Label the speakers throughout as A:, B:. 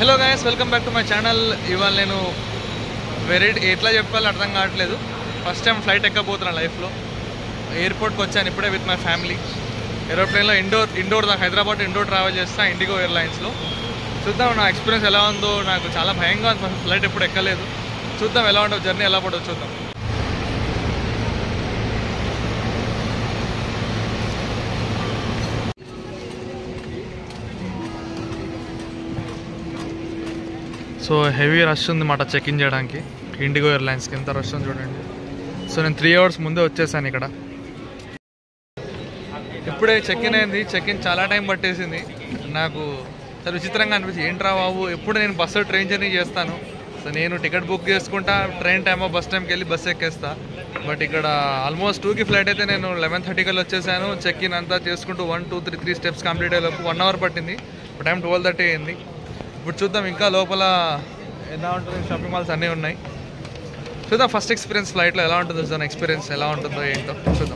A: Hello guys welcome back to my channel ఇవాళ నేను very ఎట్లా చెప్పాలో అర్థం కావట్లేదు ఫస్ట్ టైం ఫ్లైట్ ఎక్కబోతున్నాను లైఫ్లో ఎయిర్పోర్ట్కి వచ్చాను ఇప్పుడే విత్ మై ఫ్యామిలీ ఏరోప్లేన్లో ఇండోర్ ఇండోర్ దాకా హైదరాబాద్ ఇండోర్ ట్రావెల్ చేస్తా ఇండిగో ఎయిర్లైన్స్లో చూద్దాం నా ఎక్స్పీరియన్స్ ఎలా ఉందో నాకు చాలా భయంగా ఉంది ఫస్ట్ ఫ్లైట్ ఎప్పుడు ఎక్కలేదు చూద్దాం ఎలా ఉంటుందో జర్నీ ఎలా పడుతుందో చూద్దాం సో హెవీ రష్ ఉంది మాట చెక్ ఇన్ చేయడానికి ఇండిగో ఎయిర్లైన్స్కి ఎంత రష్ ఉంది చూడండి సో నేను త్రీ అవర్స్ ముందే వచ్చేసాను ఇక్కడ ఇప్పుడే చెక్ ఇన్ అయింది చెక్ ఇన్ చాలా టైం పట్టేసింది నాకు చాలా విచిత్రంగా అనిపించింది ఏంట్రా బాబు ఎప్పుడు నేను బస్సు ట్రైన్ జర్నీ చేస్తాను సో నేను టికెట్ బుక్ చేసుకుంటా ట్రైన్ టైమో బస్ టైంకి వెళ్ళి బస్ ఎక్కేస్తా బట్ ఇక్కడ ఆల్మోస్ట్ టూకి ఫ్లైట్ అయితే నేను లెవెన్ థర్టీకి వెళ్ళి వచ్చేసాను చెక్ ఇన్ అంతా చేసుకుంటూ one two three three steps complete అయ్యేలోపు వన్ అవర్ పట్టింది టైం ట్వెల్వ్ థర్టీ అయింది ఇప్పుడు చూద్దాం ఇంకా లోపల ఎలా ఉంటుంది షాపింగ్ మాల్స్ అన్నీ ఉన్నాయి చూద్దాం ఫస్ట్ ఎక్స్పీరియన్స్ ఫ్లైట్లో ఎలా ఉంటుందో చూద్దాం ఎక్స్పీరియన్స్ ఎలా ఉంటుందో ఏంటో చూద్దాం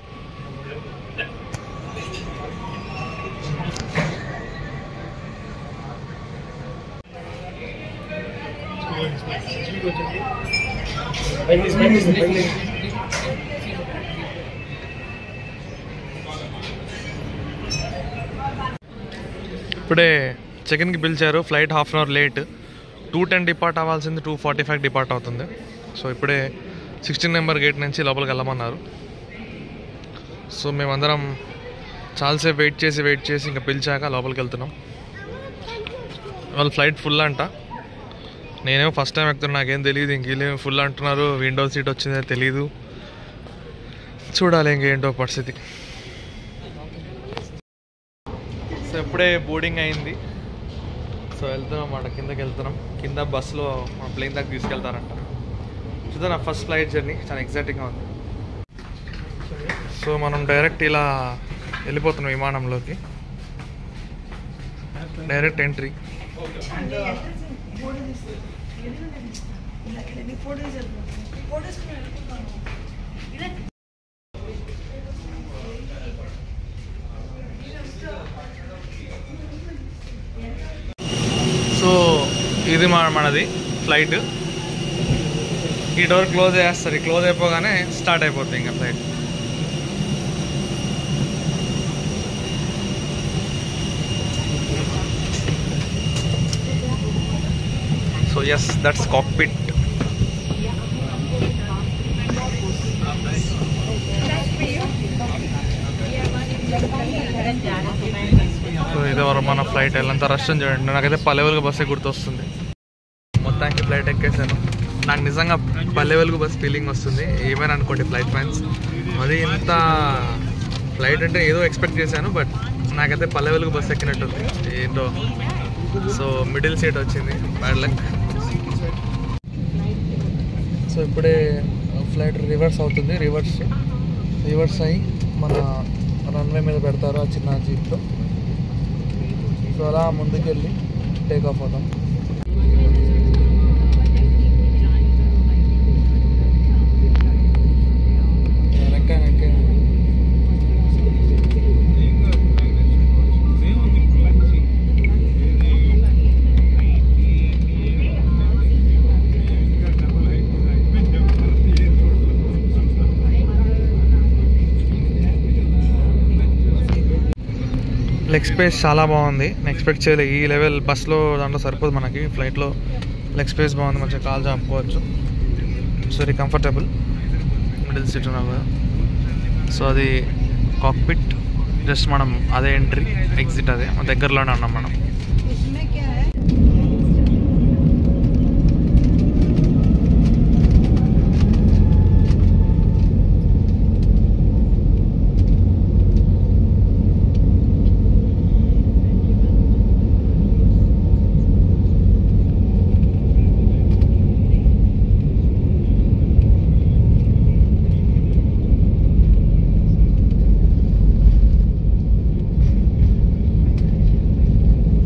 A: ఇప్పుడే చెకిన్కి పిలిచారు flight half an hour late two ten depart అవ్వాల్సింది టూ ఫార్టీ ఫైవ్ డిపార్ట్ అవుతుంది సో ఇప్పుడే సిక్స్టీన్ నెంబర్ గేట్ నుంచి లోపలికి వెళ్ళమన్నారు సో మేమందరం చాలాసేపు వెయిట్ చేసి వెయిట్ చేసి ఇంకా పిలిచాక లోపలికి వెళ్తున్నాం వాళ్ళ ఫ్లైట్ ఫుల్ అంట నేనేమో ఫస్ట్ టైం ఎక్కుతున్నా నాకేం తెలియదు ఇంక వీళ్ళేమో ఫుల్ అంటున్నారు విండో సీట్ వచ్చిందో తెలియదు చూడాలి ఇంకేంటో పరిస్థితి సో ఇప్పుడే బోర్డింగ్ అయింది సో వెళ్తున్నాం అన్నమాట కిందకి వెళ్తున్నాం కింద బస్సులో మా ప్లేన్ దాకా తీసుకెళ్తారంట చూద్దాం నా ఫస్ట్ ఫ్లైట్ జర్నీ చాలా ఎగ్జైటింగ్గా ఉంది సో మనం డైరెక్ట్ ఇలా వెళ్ళిపోతున్నాం విమానంలోకి డైరెక్ట్ ఎంట్రీ సో ఇది మన మనది ఫ్లైట్ ఈ డోర్ క్లోజ్ చేస్తారు క్లోజ్ అయిపోగానే స్టార్ట్ అయిపోతుంది ఇంకా flight so yes that's cockpit so ఇది వరకు మన ఫ్లైట్ వెళ్ళంత రష్ అని చూడండి నాకైతే పల్లెవెలుగు బస్సే గుర్తొస్తుంది మొత్తానికి ఫ్లైట్ ఎక్కేసాను నాకు నిజంగా పల్లెవెలుగు బస్ ఫీలింగ్ వస్తుంది ఏమైనా అనుకోండి ఫ్లైట్ ఫ్యాన్స్ మరి ఇంత ఫ్లైట్ అంటే ఏదో ఎక్స్పెక్ట్ చేశాను బట్ నాకైతే పల్లెవెలుగు బస్ ఎక్కినట్టుంది ఏంటో సో మిడిల్ సీట్ వచ్చింది బ్యాడ్ లక్ సో ఇప్పుడే ఫ్లైట్ రివర్స్ అవుతుంది రివర్స్ రివర్స్ అయ్యి మన రన్వే మీద పెడతారు ఆ చిన్న జీప్లో సో అలా ముందుకెళ్ళి టేక్ ఆఫ్ అవుతాం వెనక్కి వెనక్కి లెగ్ స్పేస్ చాలా బాగుంది నేను ఎక్స్పెక్ట్ చేయలేదు ఈ లెవెల్ బస్లో దాంట్లో సరిపోదు మనకి ఫ్లైట్లో లెగ్ స్పేస్ బాగుంది మంచిగా కాల్ చాపుకోవచ్చు so very comfortable middle seat ఉన్నావు కదా సో అది కాక్పిట్ జస్ట్ మనం అదే ఎంట్రీ ఎగ్జిట్ అదే మన దగ్గరలోనే ఉన్నాం మనం
B: इसमें क्या है
A: సో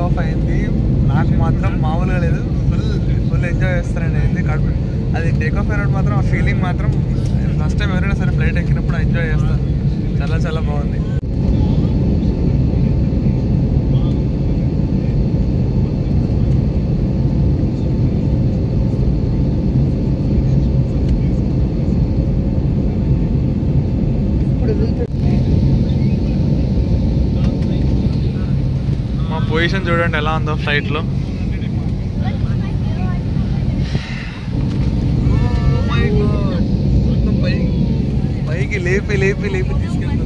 A: ఆఫ్ అయింది నాకు మాత్రం మామూలుగా లేదు ఫుల్ ఫుల్ ఎంజాయ్ చేస్తానండి అయింది కడుపు అది టేక్ ఆఫ్ అయినప్పుడు మాత్రం ఆ ఫీలింగ్ మాత్రం ఫస్ట్ టైం ఎవరైనా సరే ఫ్లైట్ ఎక్కినప్పుడు ఎంజాయ్ చేస్తాను చాలా చాలా బాగుంది మా పొజిషన్ చూడండి ఎలా ఉందో ఫ్లైట్లో పైకి లేపి లేపి లేపి తీసుకెళ్తుంది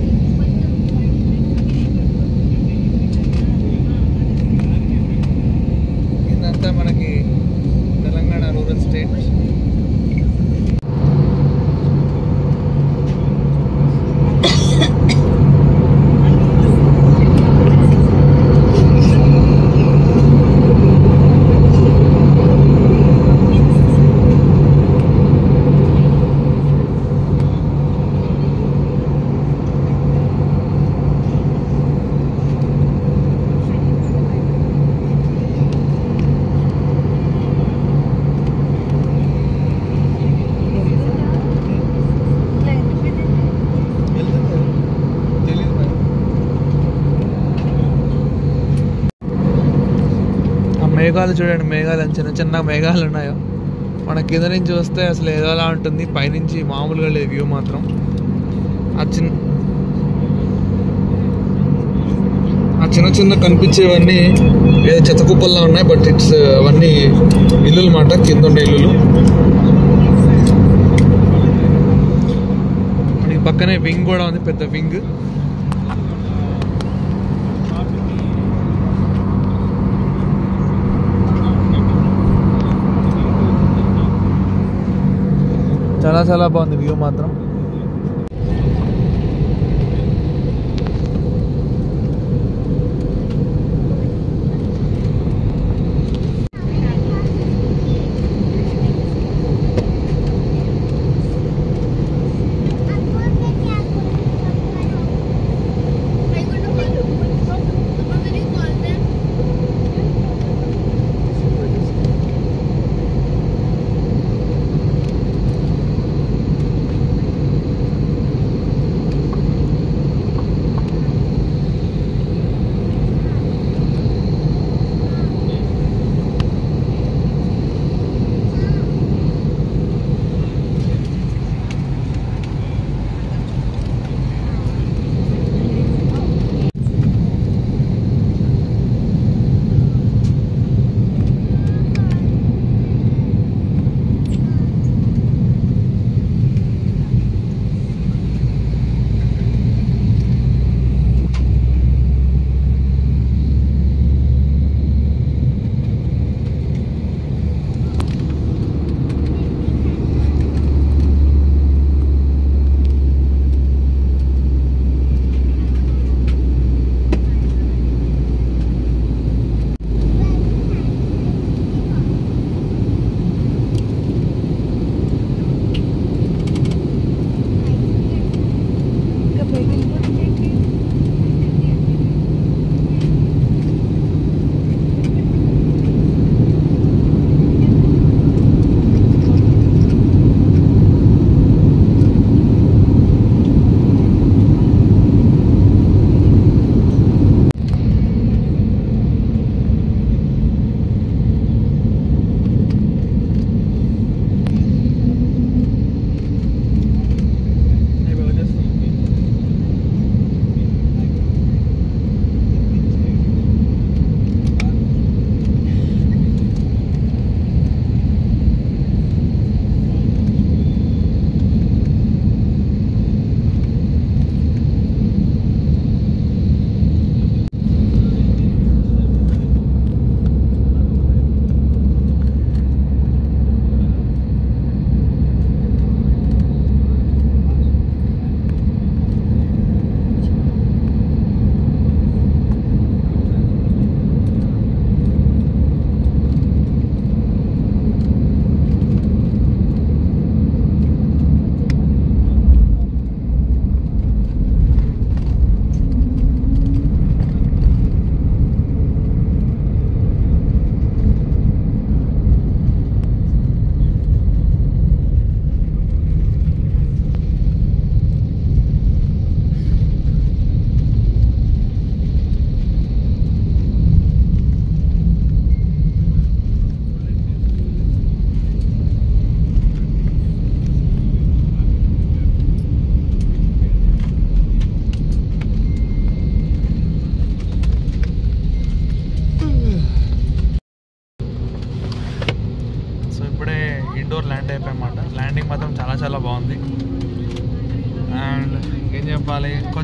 A: ఇదంతా మనకి తెలంగాణ రూరల్ స్టేట్ తెలీదు మరి. ఆ మేఘాలు చూడండి మేఘాలు ఎంత చిన్న చిన్న మేఘాలు ఉన్నాయో మన కింద నుంచి వస్తే అసలు ఏదోలా ఉంటుంది పైనుంచి మామూలుగా లేదు వ్యూ మాత్రం ఆ చిన్న ఆ చిన్న చిన్న కనిపించేవన్నీ ఏదో చెత్త కుప్పల్లో ఉన్నాయి బట్ ఇట్స్ అవన్నీ ఇల్లులు మాట కింద ఉండే ఇల్లులు ఈ పక్కనే వింగ్ కూడా ఉంది పెద్ద వింగ్ చాలా చాలా బాగుంది వ్యూ మాత్రం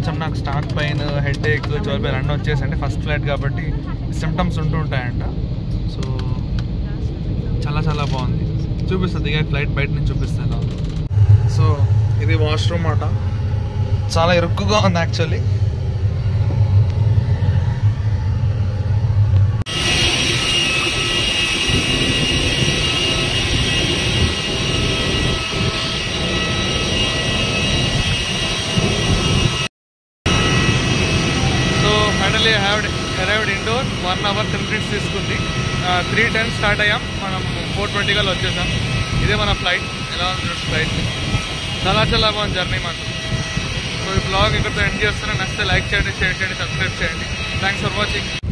A: కొంచెం నాకు స్టాక్ పెయిన్ హెడ్ ఏక్ జోల్ పెయిన్ అన్నీ వచ్చేసి అంటే ఫస్ట్ ఫ్లైట్ కాబట్టి సిమ్టమ్స్ ఉంటూ ఉంటాయంట సో చాలా చాలా బాగుంది చూపిస్తుంది ఇక ఫ్లైట్ బయట నుంచి చూపిస్తాను ఎలా ఉందో. సో ఇది వాష్రూమ్ అట చాలా ఇరుక్కుగా ఉంది actually so finally have arrived Indore one hour ten minutes తీసుకుంది త్రీ టెన్ స్టార్ట్ అయ్యాం మనం ఫోర్ ట్వంటీ కల్లా వచ్చేసాం ఇదే మన ఫ్లైట్ ఎలా ఉంది ఫ్లైట్ చాలా చాలా బాగుంది జర్నీ మాకు సో ఈ బ్లాగ్ ఇక్కడితో ఎండ్ చేస్తున్నా నచ్చితే లైక్ చేయండి షేర్ చేయండి సబ్స్క్రైబ్ చేయండి థ్యాంక్స్ ఫర్ వాచింగ్